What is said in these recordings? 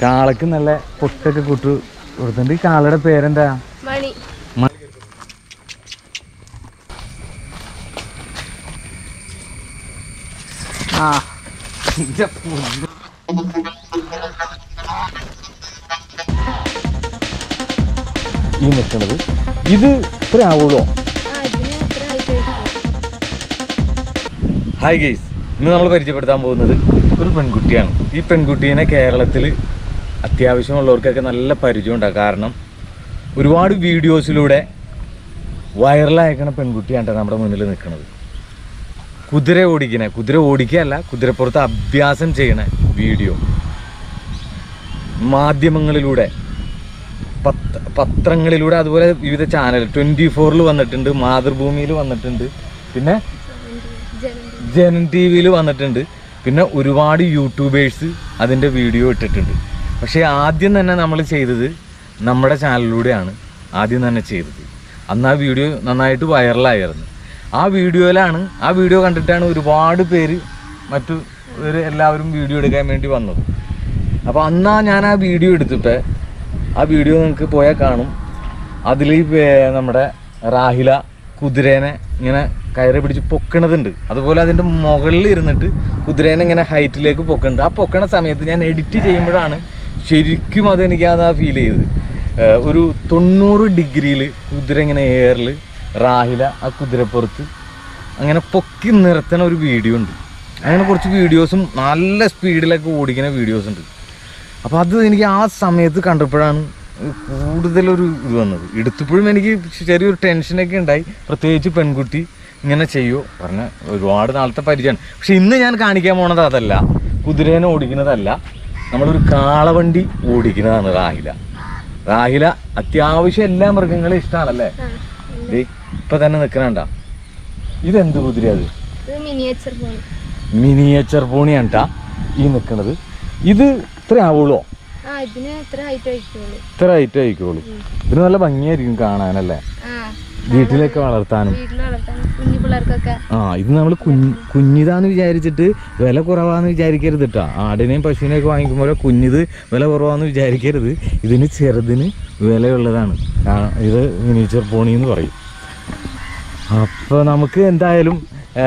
കാളക്ക് നല്ല പൊട്ടൊക്കെ കുട്ടു കൊടുത്തിട്ടുണ്ട് ഈ കാളയുടെ പേരെന്താ മണി മ- ആ ഈ നിൽക്കുന്നത് ഇത് ഇത്ര ആവുള്ളൂ ആ ഇതിന് എത്ര ഹൈറ്റ് ഹായ് ഗെയ്സ് ഇന്ന് നമ്മൾ പരിചയപ്പെടുത്താൻ പോകുന്നത് ഒരു പെൺകുട്ടിയാണ് ഈ പെൺകുട്ടീനെ കേരളത്തിൽ അത്യാവശ്യമുള്ളവർക്കൊക്കെ നല്ല പരിചയം ഉണ്ടാകും കാരണം ഒരുപാട് വീഡിയോസിലൂടെ വൈറലായിരിക്കണ പെൺകുട്ടിയാണ് നമ്മുടെ മുന്നിൽ നിൽക്കുന്നത് കുതിര ഓടിക്കണ കുതിര ഓടിക്കുകയല്ല കുതിരപ്പുറത്ത് അഭ്യാസം ചെയ്യണ വീഡിയോ മാധ്യമങ്ങളിലൂടെ പത്ര പത്രങ്ങളിലൂടെ അതുപോലെ വിവിധ ചാനൽ ട്വൻറ്റി ഫോറിൽ വന്നിട്ടുണ്ട് മാതൃഭൂമിയിൽ വന്നിട്ടുണ്ട് പിന്നെ ജനം ജനൻ ടി വിയിൽ വന്നിട്ടുണ്ട് പിന്നെ ഒരുപാട് യൂട്യൂബേഴ്സ് അതിൻ്റെ വീഡിയോ ഇട്ടിട്ടുണ്ട് പക്ഷേ ആദ്യം തന്നെ നമ്മൾ ചെയ്തത് നമ്മുടെ ചാനലിലൂടെയാണ് ആദ്യം തന്നെ ചെയ്തത് അന്ന് ആ വീഡിയോ നന്നായിട്ട് വൈറലായിരുന്നു ആ വീഡിയോയിലാണ് ആ വീഡിയോ കണ്ടിട്ടാണ് ഒരുപാട് പേര് മറ്റു ഒരു എല്ലാവരും വീഡിയോ എടുക്കാൻ വേണ്ടി വന്നത് അപ്പോൾ അന്നാ ഞാൻ ആ വീഡിയോ എടുത്തിട്ട് ആ വീഡിയോ നിങ്ങൾക്ക് പോയാൽ കാണും അതിൽ നമ്മുടെ റാഹില കുതിരേനെ ഇങ്ങനെ കയറി പിടിച്ച് പൊക്കണതുണ്ട് അതുപോലെ അതിൻ്റെ മുകളിൽ ഇരുന്നിട്ട് കുതിരേനെ ഇങ്ങനെ ഹൈറ്റിലേക്ക് പൊക്കുന്നുണ്ട് ആ പൊക്കണ സമയത്ത് ഞാൻ എഡിറ്റ് ചെയ്യുമ്പോഴാണ് ശരിക്കും അതെനിക്ക് അത് ഫീൽ ചെയ്തത് ഏർ ഒരു തൊണ്ണൂറ് ഡിഗ്രിയിൽ കുതിര ഇങ്ങനെ എയറിൽ റാഹില ആ കുതിരപ്പുറത്ത് അങ്ങനെ പൊക്കി നിർത്തണ ഒരു വീഡിയോ ഉണ്ട് അങ്ങനെ കുറച്ച് വീഡിയോസും നല്ല സ്പീഡിലൊക്കെ ഓടിക്കുന്ന വീഡിയോസ് ഉണ്ട് അപ്പോൾ അത് എനിക്ക് ആ സമയത്ത് കണ്ടപ്പോഴാണ് കൂടുതലൊരു ഇത് വന്നത് എടുത്തപ്പോഴും എനിക്ക് ചെറിയൊരു ടെൻഷനൊക്കെ ഉണ്ടായി പ്രത്യേകിച്ച് പെൺകുട്ടി ഇങ്ങനെ ചെയ്യുമോ പറഞ്ഞ ഒരുപാട് നാളത്തെ പരിചയമാണ് പക്ഷെ ഇന്ന് ഞാൻ കാണിക്കാൻ പോണത് അതല്ല കുതിരേനെ ഓടിക്കുന്നതല്ല നമ്മളൊരു കാളവണ്ടി ഓടിക്കുന്നതാണ് റാഹില റാഹില അത്യാവശ്യം എല്ലാ മൃഗങ്ങളെ ഇഷ്ടമാണല്ലേ ആ ദേ ഇപ്പൊ തന്നെ നിൽക്കണണ്ട ഇതെന്ത് കുതിര അത് ഇത് മിനിയേച്ചർ പോണി മിനിയേച്ചർ പോണിയാണ് ട്ടാ ഈ നിൽക്കണത് ഇത് ഇത്ര ആവുള്ളൂ ആ ഇതിന് എത്ര ഹൈറ്റ് ആയിരിക്കുള്ളൂ ഇത്ര ഹൈറ്റ് ആയിക്കോളൂ ഇതിന് നല്ല ഭംഗിയായിരിക്കും കാണാനല്ലേ ആ വീട്ടിലൊക്കെ വളർത്താനും വീട്ടിൽ വളർത്താൻ കുഞ്ഞു പിള്ളേർക്കൊക്കെ ആ ഇത് നമ്മൾ കുഞ്ഞ് കുഞ്ഞിതാന്ന് വിചാരിച്ചിട്ട് വില കുറവാന്ന് വിചാരിക്കരുത് കേട്ടോ ആടിനെയും പശുവിനെയൊക്കെ വാങ്ങിക്കുമ്പോൾ കുഞ്ഞിത് വില കുറവാന്ന് വിചാരിക്കരുത് ഇതിന് ചെറുതിന് വിലയുള്ളതാണ് ആ, ഇത് മിനിച്ചർ പോണി എന്ന് പറയും അപ്പോൾ നമുക്ക് എന്തായാലും ആ,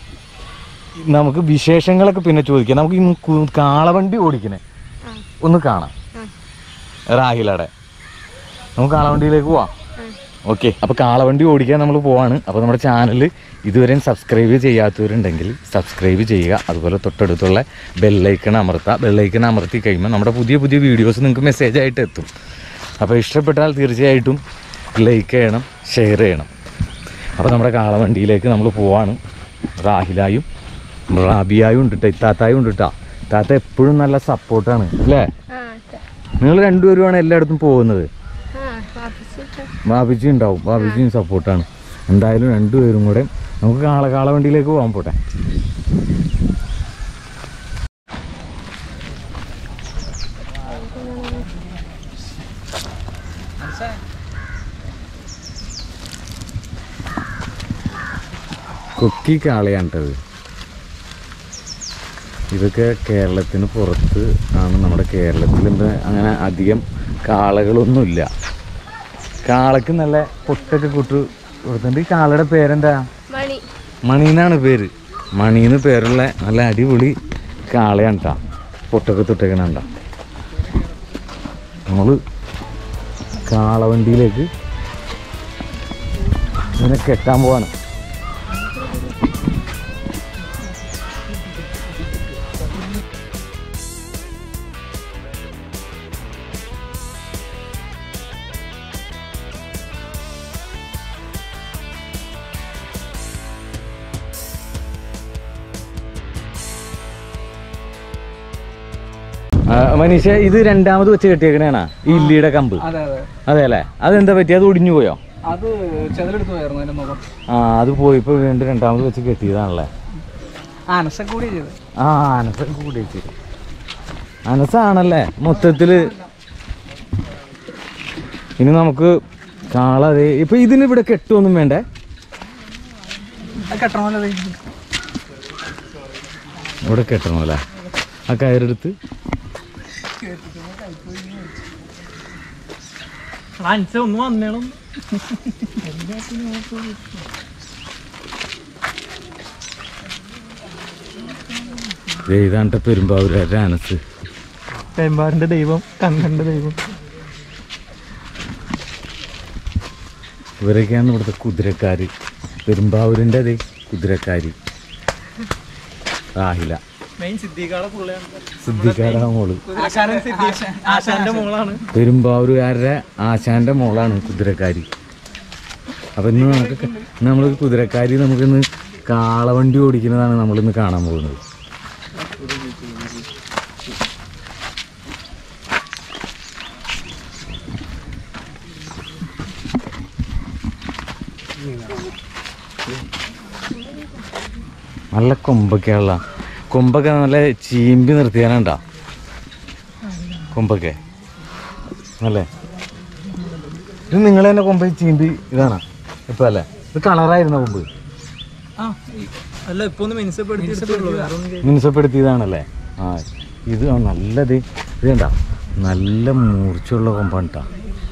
നമുക്ക് വിശേഷങ്ങളൊക്കെ പിന്നെ ചോദിക്കാം നമുക്ക് ഇന്ന് കു- കാളവണ്ടി ഓടിക്കണേ ആ ഒന്ന് കാണാം ആ റാഹിലയുടെ നമുക്ക് കാളവണ്ടിയിലേക്ക് പോവാം ആ ഓക്കെ അപ്പോൾ കാളവണ്ടി ഓടിക്കാൻ നമ്മൾ പോവാണ് അപ്പോൾ നമ്മുടെ ചാനൽ ഇതുവരെയും സബ്സ്ക്രൈബ് ചെയ്യാത്തവരുണ്ടെങ്കിൽ സബ്സ്ക്രൈബ് ചെയ്യുക അതുപോലെ തൊട്ടടുത്തുള്ള ബെല്ലൈക്കൺ അമർത്തുക ബെല്ലൈക്കൺ അമർത്തി കഴിയുമ്പോൾ നമ്മുടെ പുതിയ പുതിയ വീഡിയോസ് നിങ്ങൾക്ക് മെസ്സേജ് ആയിട്ട് എത്തും അപ്പോൾ ഇഷ്ടപ്പെട്ടാൽ തീർച്ചയായിട്ടും ലൈക്ക് ചെയ്യണം ഷെയർ ചെയ്യണം അപ്പോൾ നമ്മുടെ കാളവണ്ടിയിലേക്ക് നമ്മൾ പോവാണ് റാഹിലായും റാബിയായും ഉണ്ട് കേട്ടോ ഇത്താത്തായും ഉണ്ട് കേട്ടോ ഇത്താത്ത എപ്പോഴും നല്ല സപ്പോർട്ടാണ് അല്ലേ ആ ത- നിങ്ങൾ രണ്ടുപേരുമാണ് എല്ലായിടത്തും പോകുന്നത് ആ വാപ്പിച്ചിട്ട് ബാബിജി ഉണ്ടാവും ബാബിജിയും സപ്പോർട്ടാണ് എന്തായാലും രണ്ടുപേരും കൂടെ നമുക്ക് കാള കാളവണ്ടിയിലേക്ക് പോകാൻ പോട്ടെ കൊക്കി കാളയാണ് കേട്ടത് ഇതൊക്കെ കേരളത്തിന് പുറത്ത് ആണ് നമ്മുടെ കേരളത്തിൽ എന്താ അങ്ങനെ അധികം കാളകളൊന്നുമില്ല കാളക്ക് നല്ല പൊട്ടൊക്കെ കുട്ടു കൊടുത്തിട്ടുണ്ട് ഈ കാളയുടെ പേരെന്താ മണി മണീന്നാണ് പേര് മണീന്ന് പേരുള്ള നല്ല അടിപൊളി കാളയാണ് കേട്ടോ പൊട്ടൊക്കെ തൊട്ടേക്കണണ്ട നമ്മൾ കാളവണ്ടിയിലേക്ക് ഇങ്ങനെ കെട്ടാൻ പോവാണ് ആ, മനീഷ ഇത് രണ്ടാമത് വെച്ച് കെട്ടിയേക്കണേണാ ഈ ഇല്ലിയുടെ കമ്പ് അതെ അതെ അതെ അല്ലേ അതെന്താ പറ്റി അത് ഒടിഞ്ഞു പോയോ അത് ചെതലെടുത്ത് പോയായിരുന്നു അതിന്റെ മുഖം ആ അത് പോയിപ്പോ വീണ്ടും രണ്ടാമത് വെച്ച് കെട്ടിയതാണല്ലേ അനസം കൂടി ചെയ്ത് ആ അനസ കൂടിയിട്ട് അനസാണല്ലേ മൊത്തത്തില് ഇനി നമുക്ക് കാളതെ ഇപ്പൊ ഇതിന് ഇവിടെ കെട്ടൊന്നും വേണ്ടേ അത് കെട്ടണമല്ലോ ഇത്. ഇവിടെ കെട്ടണമല്ലേ ആ കയറെടുത്ത് അൻസ ഒന്ന് വന്നേളും ഇതാണ്ട പെരുമ്പാവൂരാരുടെ അനസ് പെരുമ്പാറിന്റെ ദൈവം കണ്ണന്റെ ദൈവം ഇവരൊക്കെയാണ് ഇവിടുത്തെ കുതിരക്കാര് പെരുമ്പാവൂരിൻ്റെ അതെ കുതിരക്കാര് രാഹില മെയിൻ സിദ്ദീഖാടെ പുള്ളിയാണ് സിദ്ധിക്കാരുടെ മോള് ആശാനൻ സിദ്ദീഖ് ആശാന്റെ മോളാണ് പെരുമ്പാവൂരുകാരുടെ ആശാന്റെ മോളാണ് കുതിരക്കാരി അപ്പം ഇന്ന് നമുക്ക് ഇന്ന് നമ്മൾ കുതിരക്കാരി നമുക്കിന്ന് കാളവണ്ടി ഓടിക്കുന്നതാണ് നമ്മളിന്ന് കാണാൻ പോകുന്നത് നല്ല കൊമ്പൊക്കെയുള്ള കൊമ്പൊക്കെ നല്ല ചീമ്പി നിർത്തിയാനുണ്ടോ കൊമ്പൊക്കെ അല്ലേ ഇത് നിങ്ങൾ തന്നെ കൊമ്പ് ചീമ്പി ഇതാണ് ഇപ്പൊ അല്ലേ ഇത് കളറായിരുന്ന കൊമ്പ് ആ ഈ- അല്ല ഇപ്പൊ ഒന്ന് മിനിസപ്പെടുത്തിയിട്ടുള്ളൂ വേറെ ഒന്നും മിനുസപ്പെടുത്തിയതാണല്ലേ ആ ഇത് നല്ലത് ഇത് കണ്ട നല്ല മൂർച്ചയുള്ള കൊമ്പാണ് ട്ടാ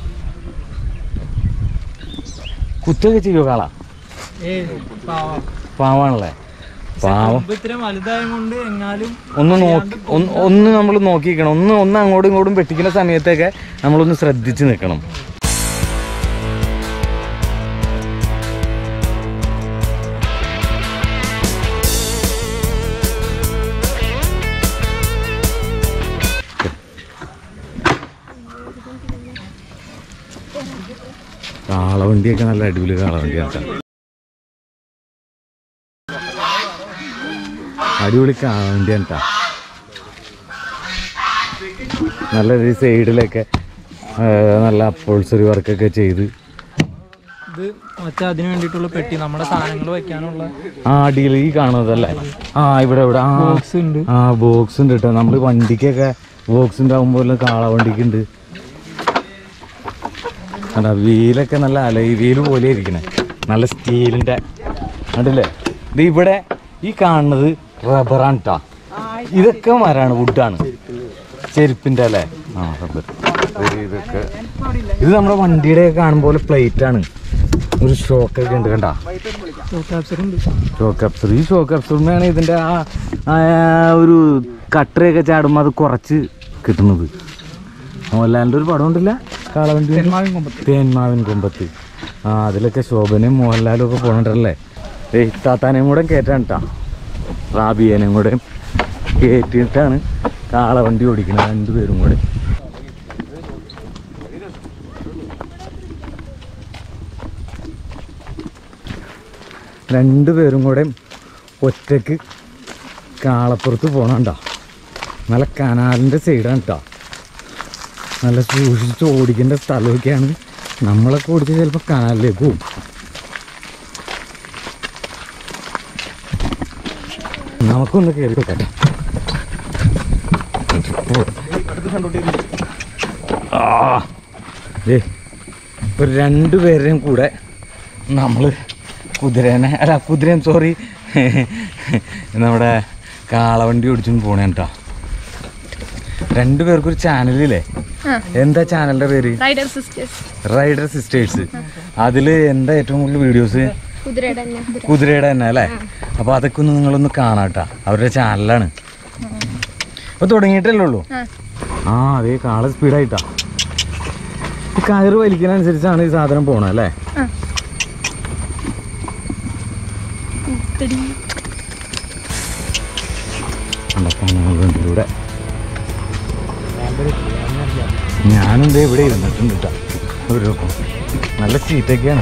കുത്തൊക്കെ ചെയ്യോ കാള ഏയ് പാവം പാവാണല്ലേ പാവം കൊമ്പ് ഇത്രയും വലുതായത് കൊണ്ട് എങ്ങാലും ഒന്ന് നോക്കി ഒന്ന് ഒന്ന് നമ്മൾ നോക്കിക്കണം ഒന്ന് ഒന്ന് അങ്ങോട്ടും ഇങ്ങോട്ടും വെട്ടിക്കുന്ന സമയത്തൊക്കെ നമ്മളൊന്ന് ശ്രദ്ധിച്ച് നിൽക്കണം കാളവണ്ടിയൊക്കെ നല്ല അടിപൊളി കാളവണ്ടിയാണ് ട്ടോ. അടിപൊളി കാളവണ്ടിയാണ് ട്ടാ. നല്ല ഒരു സൈഡിലൊക്കെ ആ, നല്ല അപ്പോൾസറി വർക്കൊക്കെ ചെയ്ത് ഇത് മറ്റേ അതിന് വേണ്ടിയിട്ടുള്ള പെട്ടി നമ്മുടെ സാധനങ്ങൾ വെക്കാനുള്ള ആ അടിയിൽ ഈ കാണുന്നതല്ലേ ആ ഇവിടെ ഇവിടെ ആ ബോക്സ് ഉണ്ട് ആ ബോക്സ് ഉണ്ട് കേട്ടോ നമ്മൾ വണ്ടിക്കൊക്കെ ബോക്സ് ഉണ്ടാകുമ്പോൾ കാളവണ്ടിക്ക് ഉണ്ട് അതാ വീലൊക്കെ നല്ല അലൈ വീല് പോലെ ഇരിക്കണേ നല്ല സ്റ്റീലിൻ്റെ കണ്ടില്ലേ ഇത് ഇവിടെ ഈ കാണുന്നത് റബ്ബറാണ് ട്ടാ ഇതൊക്കെ മരാണ് വുഡാണ് ചെരുപ്പിൻ്റെ അല്ലേ ആ റബ്ബർ ഇതൊക്കെ ഇത് നമ്മുടെ വണ്ടിയുടെ കാണുമ്പോൾ പ്ലേറ്റ് ആണ് ഒരു ഷോക്കൊക്കെ ഉണ്ട് കണ്ടാ ക്യാപ്ചർ ഉണ്ട് ഷോക്ക് അപ്സർ ഈ ഷോക്ക് അപ്സറിനാണ് ഇതിൻ്റെ ആ ആ ഒരു കട്ടറയൊക്കെ ചാടുമ്പോൾ അത് കുറച്ച് കിട്ടുന്നത് മോഹൻലാലിൻ്റെ ഒരു പടം ഉണ്ടല്ല കാളവണ്ടി തെന്മാവിൻ കൊമ്പത്ത് തേന്മാവിൻ കൊമ്പത്ത് ആ അതിലൊക്കെ ശോഭനയും മോഹൻലാലും ഒക്കെ പോകണ്ടല്ലേ ഏയ് താത്താനെയും കൂടെ കയറ്റാൻ കേട്ടാ റാബിയനെയും കൂടെ കയറ്റിയിട്ടാണ് കാളവണ്ടി ഓടിക്കുന്നത് രണ്ടുപേരും കൂടെ രണ്ടുപേരും കൂടെ ഒറ്റക്ക് കാളപ്പുറത്ത് പോകണണ്ട നല്ല കനാലിൻ്റെ സൈഡാണ് കേട്ടോ നല്ല സൂക്ഷിച്ച് ഓടിക്കേണ്ട സ്ഥലമൊക്കെയാണ് നമ്മളൊക്കെ ഓടിച്ച് ചിലപ്പോൾ കനാലിലേക്ക് പോകും നമുക്കൊന്ന് കയറി വെക്കട്ടെ ആ ദേ ഒരു രണ്ടുപേരുടെയും കൂടെ നമ്മൾ കുതിരേനെ അല്ല കുതിരയും സോറി നമ്മുടെ കാളവണ്ടി ഓടിച്ചുകൊണ്ട് പോണേ കേട്ടോ രണ്ടുപേർക്കൊരു ചാനലില്ലേ ആ എന്താ ചാനലിന്റെ പേര് റൈഡർ സിസ്റ്റേഴ്സ് റൈഡർ സിസ്റ്റേഴ്സ് അതിൽ എന്താ ഏറ്റവും കൂടുതൽ വീഡിയോസ് കുതിരയുടെ തന്നെ കുതിര കുതിരയുടെ തന്നെ അല്ലേ അപ്പോൾ അതൊക്കെ ഒന്ന് നിങ്ങളൊന്ന് കാണാട്ടാ അവരുടെ ചാനലാണ് അപ്പോൾ തുടങ്ങിയിട്ടല്ലേ ഉള്ളൂ ആ ആ അതേ കാള സ്പീഡായിട്ടാ ഈ കയറ് വലിക്കുന്നതനുസരിച്ചാണ് ഈ സാധനം പോണത് അല്ലേ ആ ഇത്തിരി കണ്ടക്കാണുകളിലൂടെ ഞാനും ദേ ഇവിടെ ഇരുന്നിട്ടുണ്ട് കേട്ടോ ഒരു നല്ല സീറ്റൊക്കെയാണ്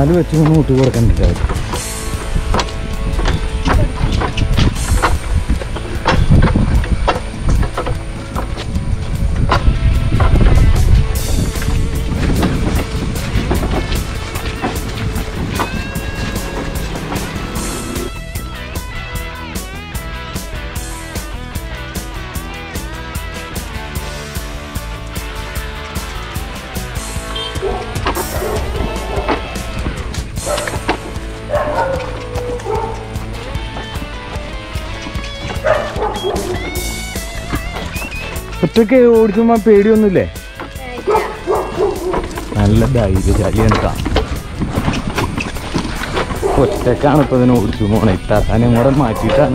കാല് വെച്ച് ഒന്ന് മുട്ടി കൊടുക്കണ്ടിട്ട് ഒറ്റയ്ക്ക് ഓടിക്കുമ്പോ പേടിയൊന്നുമില്ലേ നല്ല ധൈര്യശാലിയാണ് കേട്ടോ ഒറ്റക്കാണ് ഇപ്പൊ ഇതിനെ ഓടിച്ചു പോണേ ഇത്താത്താനെ കൂടെ മാറ്റിയിട്ടാണ്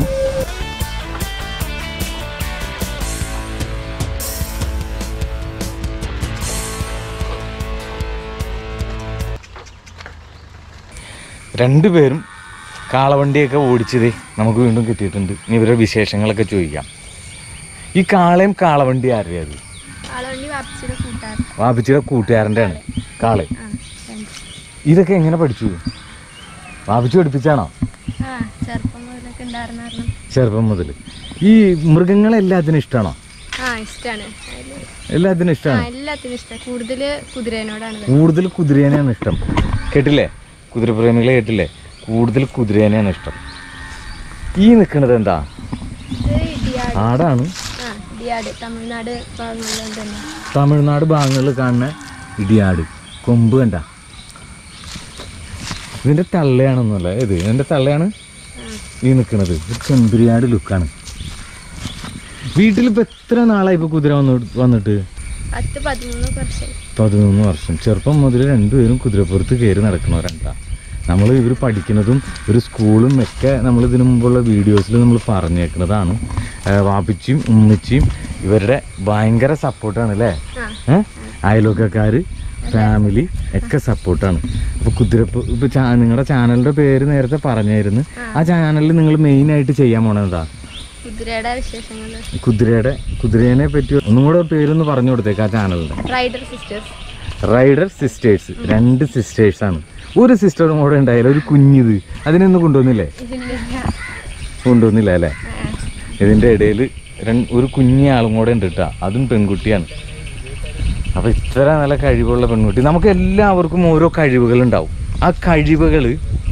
രണ്ടുപേരും കാളവണ്ടിയൊക്കെ ഓടിച്ചതേ നമുക്ക് വീണ്ടും കിട്ടിയിട്ടുണ്ട് ഇനി ഇവരുടെ വിശേഷങ്ങളൊക്കെ ചോദിക്കാം ഈ കാളയും കാളവണ്ടി ആരുടെ അത് ആളുവണ്ടി വാപ്പിച്ചിയുടെ കൂട്ടുകാരൻ വാപ്പിച്ചിയുടെ കൂട്ടുകാരൻ്റെ ആണ് കാള് ആ രണ്ട്. ഇതൊക്കെ എങ്ങനെ പഠിച്ചു വാപ്പിച്ച് പഠിപ്പിച്ചാണോ ആ ചെറുപ്പം മുതലൊക്കെ ഉണ്ടായിരുന്ന കാരണം ചെറുപ്പം മുതൽ ഈ മൃഗങ്ങളെല്ലാത്തിനും ഇഷ്ടമാണോ ആ ഇഷ്ടമാണ് അതില് എല്ലാത്തിനും ആ ഇഷ്ടമാണ് എല്ലാത്തിനും ഇഷ്ടം കൂടുതൽ കുതിരേനോടാണ് ഇത്. കൂടുതൽ കുതിരേനെയാണ് ഇഷ്ടം കേട്ടില്ലേ കുതിരപ്രേമികളെ കേട്ടില്ലേ കൂടുതൽ കുതിരേനെയാണ് ഇഷ്ടം ഈ നിൽക്കുന്നത് എന്താ ഇത് ഇടിയാട് ആടാണ് ആ ഇടിയാട് തമിഴ്നാട് ഭാഗങ്ങളിലും തന്നെ തമിഴ്നാട് ഭാഗങ്ങളിൽ കാണുന്ന ഇടിയാട് കൊമ്പ് കണ്ട ഇതിന്റെ തള്ളയാണെന്നല്ല ഇത് ഇതിന്റെ തള്ളയാണ് ആ ഈ നിൽക്കുന്നത് ഇത് ചെമ്പരിയാട് ലുക്കാണ് വീട്ടിലിപ്പോൾ എത്ര നാളായി ഇപ്പോൾ കുതിര വന്ന് വന്നിട്ട് പത്ത് പതിമൂന്ന് വർഷം പതിനൊന്ന് വർഷം ചെറുപ്പം മുതൽ രണ്ടുപേരും കുതിരപ്പുറത്ത് കയറി നടക്കുന്നവരണ്ട നമ്മൾ ഇവർ പഠിക്കുന്നതും ഒരു സ്കൂളും ഒക്കെ നമ്മൾ ഇതിനു മുമ്പുള്ള വീഡിയോസിൽ നമ്മൾ പറഞ്ഞേക്കുന്നതാണ് ഏഹ് വാപ്പിച്ചിയും ഉമ്മച്ചിയും ഇവരുടെ ഭയങ്കര സപ്പോർട്ടാണ് അല്ലേ ആ ഏഹ് അയൽവക്കക്കാർ ഫാമിലി ഒക്കെ സപ്പോർട്ടാണ് അപ്പോൾ കുതിരപ്പ് ഇപ്പോൾ ചാ നിങ്ങളുടെ ചാനലിൻ്റെ പേര് നേരത്തെ പറഞ്ഞായിരുന്നു ആ ചാനലിൽ നിങ്ങൾ മെയിനായിട്ട് ചെയ്യാൻ പോണതാ കുതിരയുടെ വിശേഷങ്ങൾ കുതിരയുടെ കുതിരേനെ പറ്റി ഒന്നും കൂടെ പേരൊന്ന് പറഞ്ഞു കൊടുത്തേക്ക് ആ ചാനലിൻ്റെ റൈഡർ സിസ്റ്റേഴ്സ് റൈഡർ സിസ്റ്റേഴ്സ് രണ്ട് സിസ്റ്റേഴ്സ് ആണ് ഒരു സിസ്റ്ററും കൂടെ ഉണ്ടായാലും ഒരു കുഞ്ഞിത് അതിനൊന്നും കൊണ്ടുവന്നില്ലേ ഇതിൻ്റെ കൊണ്ടുവന്നില്ല അല്ലേ ഇതിൻ്റെ ഇടയിൽ ഒരു കുഞ്ഞി ആളും കൂടെ ഉണ്ട് കേട്ടോ അതും പെൺകുട്ടിയാണ് അപ്പോൾ ഇത്ര നല്ല കഴിവുള്ള പെൺകുട്ടി നമുക്ക് എല്ലാവർക്കും ഓരോ കഴിവുകൾ ഉണ്ടാവും ആ കഴിവുകൾ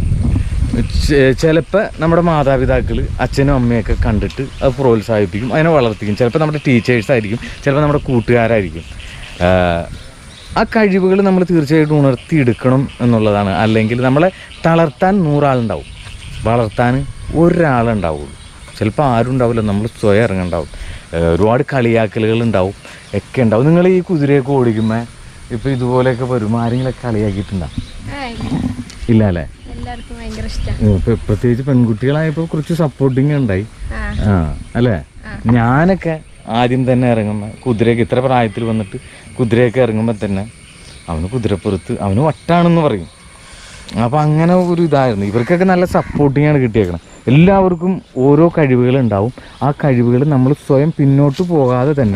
ചിലപ്പോൾ നമ്മുടെ മാതാപിതാക്കൾ അച്ഛനും അമ്മയൊക്കെ കണ്ടിട്ട് അത് പ്രോത്സാഹിപ്പിക്കും അതിനെ വളർത്തിക്കും ചിലപ്പോൾ നമ്മുടെ ടീച്ചേഴ്സ് ആയിരിക്കും ചിലപ്പോൾ നമ്മുടെ കൂട്ടുകാരായിരിക്കും ആഹ് ആ കഴിവുകൾ നമ്മൾ തീർച്ചയായിട്ടും ഉണർത്തിയെടുക്കണം എന്നുള്ളതാണ് അല്ലെങ്കിൽ നമ്മളെ തളർത്താൻ നൂറാളുണ്ടാവും വളർത്താൻ ഒരാളുണ്ടാവുള്ളൂ ചിലപ്പോൾ ആരും ഉണ്ടാവില്ല നമ്മൾ സ്വയം ഇറങ്ങണ്ടാവും ഏഹ് ഒരുപാട് കളിയാക്കലുകൾ ഉണ്ടാവും ഒക്കെ ഉണ്ടാവും നിങ്ങൾ ഈ കുതിരയൊക്കെ ഓടിക്കുമ്പോൾ ഇപ്പോൾ ഇതുപോലെയൊക്കെ വരും ആരെങ്കിലൊക്കെ കളിയാക്കിയിട്ടുണ്ടാവും ആ ഇല്ല അല്ലേ എല്ലാവർക്കും ഭയങ്കര ഇഷ്ടമാണ് ഉം, ഇപ്പൊ പ്രത്യേകിച്ച് പെൺകുട്ടികളായപ്പോൾ കുറച്ച് സപ്പോർട്ടിങ് ഉണ്ടായി ആ ആ അല്ലേ ഞാനൊക്കെ ആദ്യം തന്നെ ഇറങ്ങുമ്പോൾ കുതിരയൊക്കെ ഇത്ര പ്രായത്തിൽ വന്നിട്ട് കുതിരയൊക്കെ ഇറങ്ങുമ്പോൾ തന്നെ അവന് കുതിരപ്പുറത്ത് അവന് വട്ടാണെന്ന് പറയും അപ്പോൾ അങ്ങനെ ഒരു ഇതായിരുന്നു ഇവർക്കൊക്കെ നല്ല സപ്പോർട്ടിങ് ആണ് കിട്ടിയേക്കണം എല്ലാവർക്കും ഓരോ കഴിവുകൾ ഉണ്ടാവും ആ കഴിവുകൾ നമ്മൾ സ്വയം പിന്നോട്ട് പോകാതെ തന്നെ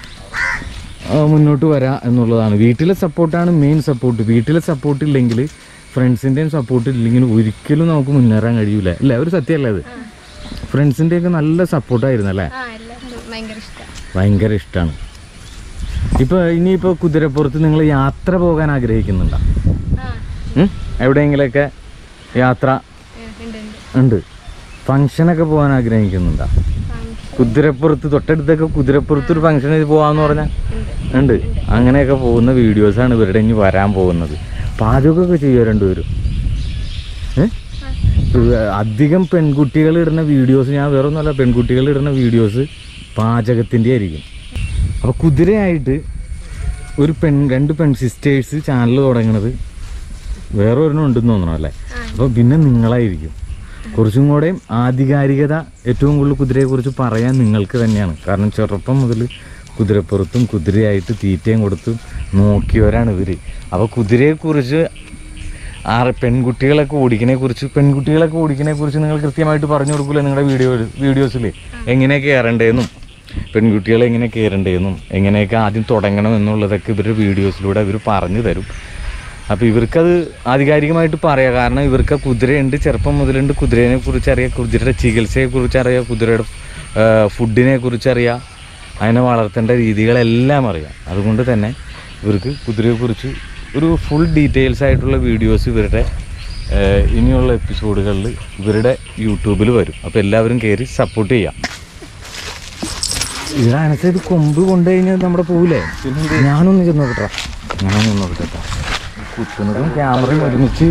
ആ, മുന്നോട്ട് വരാം എന്നുള്ളതാണ് വീട്ടിലെ സപ്പോർട്ടാണ് മെയിൻ സപ്പോർട്ട് വീട്ടിലെ സപ്പോർട്ട് ഇല്ലെങ്കിൽ ഫ്രണ്ട്സിൻ്റെയും സപ്പോർട്ട് ഇല്ലെങ്കിൽ ഒരിക്കലും നമുക്ക് മുന്നേറാൻ കഴിയൂല അല്ലേ ഒരു സത്യമല്ലേ അത് ഫ്രണ്ട്സിൻ്റെയൊക്കെ നല്ല സപ്പോർട്ടായിരുന്നു അല്ലേ ആ എല്ലാവർക്കും ഭയങ്കര ഇഷ്ടമാണ് ഭയങ്കര ഇഷ്ടമാണ് ഇപ്പോൾ ഇനിയിപ്പോൾ കുതിരപ്പുറത്ത് നിങ്ങൾ യാത്ര പോകാൻ ആഗ്രഹിക്കുന്നുണ്ടോ ആ ഉം? എവിടെയെങ്കിലൊക്കെ യാത്ര ഏ, ഉണ്ട് ഉണ്ട് ഉണ്ട് ഫങ്ഷനൊക്കെ പോകാൻ ആഗ്രഹിക്കുന്നുണ്ടോ ഫങ്ഷൻ കുതിരപ്പുറത്ത് തൊട്ടടുത്തൊക്കെ കുതിരപ്പുറത്ത് ഒരു ഫംഗ്ഷന് പോകാന്ന് പറഞ്ഞാൽ ഉണ്ട് ഉണ്ട് അങ്ങനെയൊക്കെ പോകുന്ന വീഡിയോസാണ് ഇവരുടെ ഇനി വരാൻ പോകുന്നത് പാചകമൊക്കെ ചെയ്യുക രണ്ടുപേരും ഏ? ഇത് അധികം പെൺകുട്ടികൾ ഇടുന്ന വീഡിയോസ് ഞാൻ വേറെ ഒന്നുമല്ല പെൺകുട്ടികൾ ഇടുന്ന വീഡിയോസ് പാചകത്തിൻ്റെ ആയിരിക്കും അപ്പോൾ കുതിരയായിട്ട് ഒരു പെൺ രണ്ട് പെൺ സിസ്റ്റേഴ്സ് ചാനൽ തുടങ്ങണത് വേറെ ഒരെണ്ണം ഉണ്ടെന്ന് തോന്നണം അല്ലേ അപ്പോൾ പിന്നെ നിങ്ങളായിരിക്കും കുറച്ചും കൂടെയും ആധികാരികത ഏറ്റവും കൂടുതൽ കുതിരയെക്കുറിച്ച് പറയാൻ നിങ്ങൾക്ക് തന്നെയാണ് കാരണം ചെറുപ്പം മുതൽ കുതിരപ്പുറത്തും കുതിരയായിട്ട് തീറ്റയും കൊടുത്തും നോക്കിയവരാണ് ഇവർ അപ്പോൾ കുതിരയെക്കുറിച്ച് ആ പെൺകുട്ടികളൊക്കെ ഓടിക്കണെ കുറിച്ച് പെൺകുട്ടികളൊക്കെ ഓടിക്കണെ കുറിച്ച് നിങ്ങൾ കൃത്യമായിട്ട് പറഞ്ഞു കൊടുക്കില്ല നിങ്ങളുടെ വീഡിയോ വീഡിയോസിൽ എങ്ങനെ കയറണ്ടേന്നും പെൺകുട്ടികളെ എങ്ങനെ കയറണ്ടേന്നും എങ്ങനെയൊക്കെ ആദ്യം തുടങ്ങണം എന്നുള്ളതൊക്കെ ഇവരുടെ വീഡിയോസിലൂടെ അവർ പറഞ്ഞു തരും അപ്പോൾ ഇവർക്കത് ആധികാരികമായിട്ട് പറയാം കാരണം ഇവർക്ക് കുതിരയുണ്ട് ചെറുപ്പം മുതലുണ്ട് കുതിരയെ കുറിച്ച് അറിയാം കുതിരയുടെ ചികിത്സയെ കുറിച്ച് അറിയാം കുതിരയുടെ ഫുഡിനെ കുറിച്ച് അറിയാം അതിനെ വളർത്തേണ്ട രീതികളെല്ലാം അറിയാം അതുകൊണ്ട് തന്നെ ഇവർക്ക് കുതിരയെക്കുറിച്ച് ഒരു ഫുൾ ഡീറ്റെയിൽസ് ആയിട്ടുള്ള വീഡിയോസ് ഇവരുടെ ഏഹ്, ഇനിയുള്ള എപ്പിസോഡുകളിൽ ഇവരുടെ യൂട്യൂബിൽ വരും അപ്പോൾ എല്ലാവരും കയറി സപ്പോർട്ട് ചെയ്യാം ഇതിനനുസരിച്ച് ഇത് കൊമ്പ് കൊണ്ടു കഴിഞ്ഞാൽ നമ്മുടെ പോവില്ലേ ഞാനൊന്ന് ചെന്ന് നോക്കട്ടെ ഞാനൊന്ന് നോക്കട്ടെ കുത്തുന്നതും ക്യാമറയും ഒരുമിച്ച്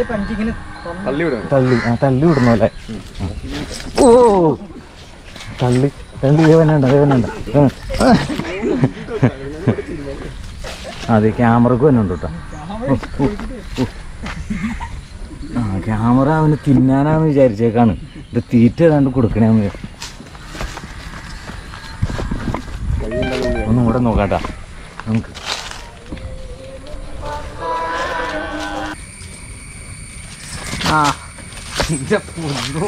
തള്ളി ആ തള്ളി വിടുന്നു അല്ലേ ഓ തള്ളി തള്ളി ഇവനുണ്ട് ഇവനുണ്ട് അതെ ക്യാമറക്ക് തന്നെ ഉണ്ട് കേട്ടോ ആ ക്യാമറ അവന് തിന്നാനാന്ന് വിചാരിച്ചേക്കാണ് ഇത് തീറ്റ ഏതാണ്ട് കൊടുക്കണേന്ന് ഒന്നും കൂടെ നോക്കാട്ടാ നമുക്ക് ആ ഇതിന്റെ പൊന്നോ.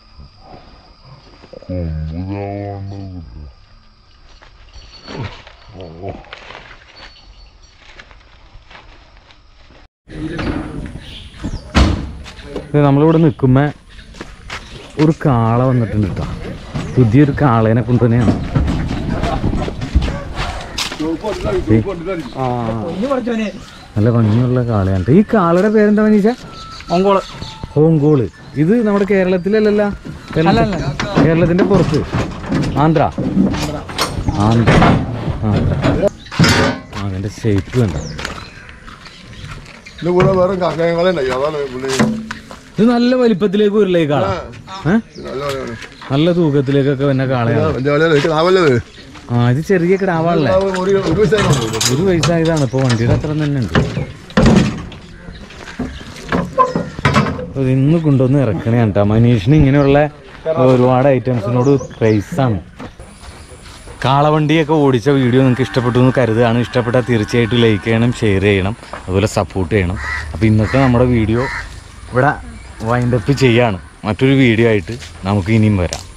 ഇത് നമ്മളിവിടെ നിൽക്കുമ്പോൾ ഒരു കാള വന്നിട്ടുണ്ട് കേട്ടോ പുതിയൊരു കാളേനെ കൊണ്ട് തന്നെയാണ് നല്ല ഭംഗിയുള്ള കാളയാണ് ഈ കാളയുടെ പേരെന്താ മനീഷ ഒങ്കോള് ഹോങ്കോള് ഇത് നമ്മുടെ കേരളത്തിലല്ലല്ല കേരള- കേരളത്തിന്റെ പുറത്ത് ആന്ധ്ര ആന്ധ്ര ആന്ധ്ര ആ അതിന്റെ ഷേപ്പ് കണ്ട ഇതിന്റെ കൂടെ വേറെ കാക്കയങ്ങളുണ്ടായി അതാണ് പുള്ളി ഇത് നല്ല വലിപ്പത്തിലേക്ക് വരില്ലേ ഈ കാള ഏ? നല്ല കളിയാണ്. നല്ല തൂക്കത്തിലേക്കൊക്കെ വന്ന കാളയാണ് വലിയ കളിയാണ്. എനിക്ക് ലാഭമല്ലേ ഇത്? ആ ഇത് ചെറിയ കിടാവാളല്ലേ ലാഭം ഒരു ഒരു വയസ്സായിരുന്നു ഇത്. ഒരു വയസ്സായതാണ് ഇപ്പൊ വണ്ടിയുടെ അത്ര തന്നെ ഉണ്ട് ഇത് ഇന്ന് കൊണ്ടുവന്ന് ഇറക്കണേ കേട്ടോ മനീഷിന് ഇങ്ങനെയുള്ള ഒരുപാട് ഐറ്റംസിനോട് ക്രൈസാണ് കാളവണ്ടിയൊക്കെ ഓടിച്ച വീഡിയോ നിങ്ങൾക്ക് ഇഷ്ടപ്പെട്ടു എന്ന് കരുതുകയാണ് ഇഷ്ടപ്പെട്ടാൽ തീർച്ചയായിട്ടും ലൈക്ക് ചെയ്യണം ഷെയർ ചെയ്യണം അതുപോലെ സപ്പോർട്ട് ചെയ്യണം അപ്പോൾ ഇന്നത്തെ നമ്മുടെ വീഡിയോ ഇവിടെ വൈൻഡപ്പ് ചെയ്യാണ് മറ്റൊരു വീഡിയോ ആയിട്ട് നമുക്ക് ഇനിയും വരാം